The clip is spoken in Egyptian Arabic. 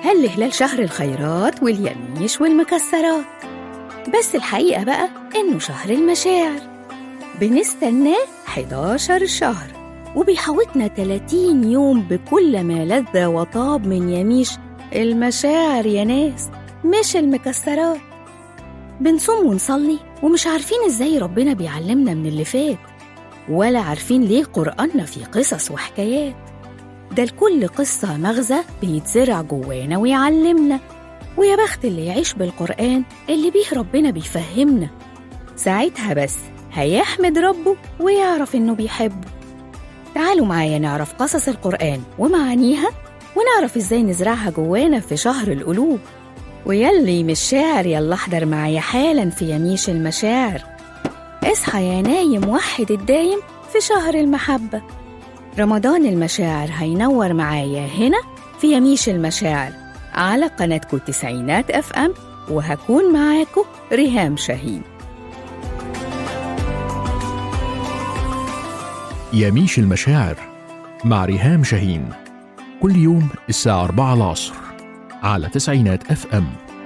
هل هلال شهر الخيرات واليميش والمكسرات بس الحقيقة بقى إنه شهر المشاعر بنستناه 11 شهر وبيحوطنا 30 يوم بكل ما لذ وطاب من يميش المشاعر يا ناس مش المكسرات بنصوم ونصلي ومش عارفين ازاي ربنا بيعلمنا من اللي فات ولا عارفين ليه قرآننا فيه قصص وحكايات ده لكل قصة مغزى بيتزرع جوانا ويعلمنا ويا بخت اللي يعيش بالقرآن اللي بيه ربنا بيفهمنا ساعتها بس هيحمد ربه ويعرف إنه بيحبه تعالوا معايا نعرف قصص القرآن ومعانيها ونعرف إزاي نزرعها جوانا في شهر القلوب ويلي مش شاعر يلا احضر معايا حالا في يميش المشاعر اصحى يا نايم وحد الدايم في شهر المحبة رمضان المشاعر هينور معايا هنا في يميش المشاعر على قناتكم تسعينات اف ام وهكون معاكم ريهام شاهين يميش المشاعر مع ريهام شاهين كل يوم الساعة 4 العصر على تسعينات اف ام